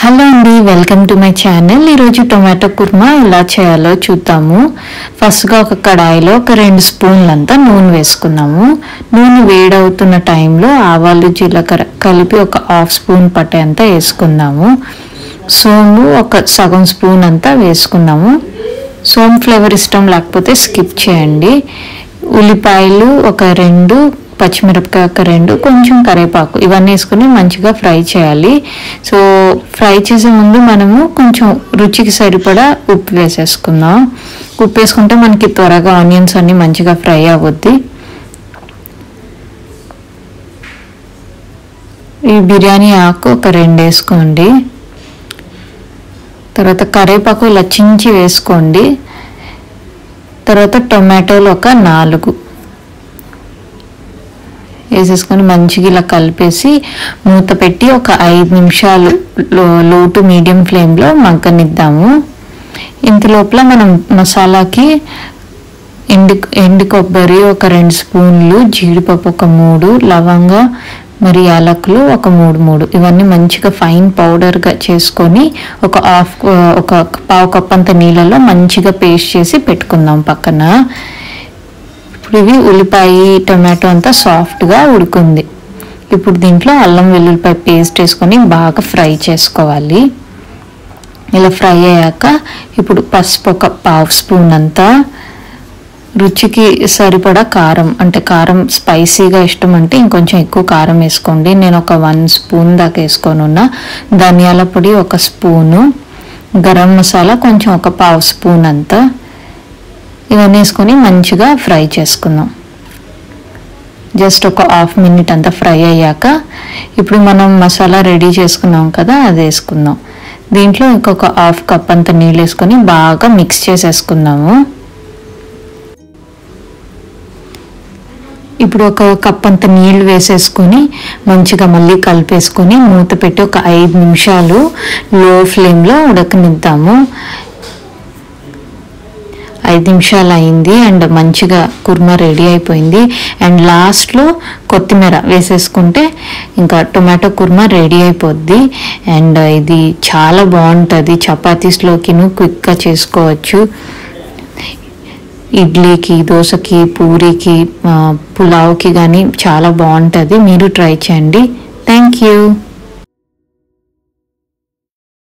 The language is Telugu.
హలో అండి వెల్కమ్ టు మై ఛానల్ ఈరోజు టొమాటో కుర్మా ఎలా చేయాలో చూద్దాము ఫస్ట్గా ఒక కడాయిలో ఒక రెండు స్పూన్లు అంతా నూనె వేసుకుందాము నూనె వేడవుతున్న టైంలో ఆవాలు జీలకర్ర కలిపి ఒక హాఫ్ స్పూన్ పట్టే అంతా వేసుకుందాము సోంపు ఒక సగం స్పూన్ అంతా వేసుకుందాము సోంపు ఫ్లేవర్ ఇష్టం లేకపోతే స్కిప్ చేయండి ఉల్లిపాయలు ఒక రెండు పచ్చిమిరపకాయ ఒక రెండు కొంచెం కరివేపాకు ఇవన్నీ వేసుకుని మంచిగా ఫ్రై చేయాలి సో ఫ్రై చేసే ముందు మనము కొంచెం రుచికి సరిపడా ఉప్పు వేసేసుకుందాం ఉప్పు వేసుకుంటే మనకి త్వరగా ఆనియన్స్ అన్ని మంచిగా ఫ్రై అవ్వద్ది ఈ బిర్యానీ ఆకు ఒక రెండు వేసుకోండి తర్వాత కరివేపాకు ఇలా చించి వేసుకోండి తర్వాత టొమాటోలు ఒక నాలుగు వేసేసుకొని మంచిగా ఇలా కలిపేసి మూత పెట్టి ఒక ఐదు నిమిషాలు లో లో టు మీడియం ఫ్లేమ్లో మగ్గనిద్దాము ఇంత లోపల మనం మసాలాకి ఎండు ఎండు కొబ్బరి ఒక రెండు స్పూన్లు జీడిపప్పు ఒక మూడు లవంగ మరి యాలకులు ఒక మూడు మూడు ఇవన్నీ మంచిగా ఫైన్ పౌడర్గా చేసుకొని ఒక హాఫ్ ఒక పావు కప్ అంత నీళ్ళలో మంచిగా పేస్ట్ చేసి పెట్టుకుందాం పక్కన ఇప్పుడు ఇవి ఉల్లిపాయ టొమాటో అంతా సాఫ్ట్గా ఉడుకుంది ఇప్పుడు దీంట్లో అల్లం వెల్లుల్లిపాయ పేస్ట్ వేసుకొని బాగా ఫ్రై చేసుకోవాలి ఇలా ఫ్రై అయ్యాక ఇప్పుడు పసుపు ఒక పావు స్పూన్ అంతా రుచికి సరిపడా కారం అంటే కారం స్పైసీగా ఇష్టం అంటే ఇంకొంచెం ఎక్కువ కారం వేసుకోండి నేను ఒక వన్ స్పూన్ దాకా వేసుకొని ఉన్నా ధనియాల పొడి ఒక స్పూను గరం మసాలా కొంచెం ఒక పావు స్పూన్ అంతా ఇవన్నీ వేసుకొని మంచిగా ఫ్రై చేసుకుందాం జస్ట్ ఒక హాఫ్ మినిట్ అంతా ఫ్రై అయ్యాక ఇప్పుడు మనం మసాలా రెడీ చేసుకున్నాం కదా అది వేసుకుందాం దీంట్లో ఇంకొక హాఫ్ కప్ అంత నీళ్ళు వేసుకొని బాగా మిక్స్ చేసేసుకుందాము ఇప్పుడు ఒక కప్ అంత నీళ్లు వేసేసుకొని మంచిగా మళ్ళీ కలిపేసుకొని మూత పెట్టి ఒక ఐదు నిమిషాలు లో ఫ్లేమ్లో ఉడకనిద్దాము ఐదు నిమిషాలు అయింది అండ్ మంచిగా కుర్మా రెడీ అయిపోయింది అండ్ లాస్ట్లో కొత్తిమీర వేసేసుకుంటే ఇంకా టొమాటో కుర్మా రెడీ అయిపోద్ది అండ్ ఇది చాలా బాగుంటుంది చపాతీస్లోకిను క్విక్గా చేసుకోవచ్చు ఇడ్లీకి దోశకి పూరీకి పులావ్కి కానీ చాలా బాగుంటుంది మీరు ట్రై చేయండి థ్యాంక్ యూ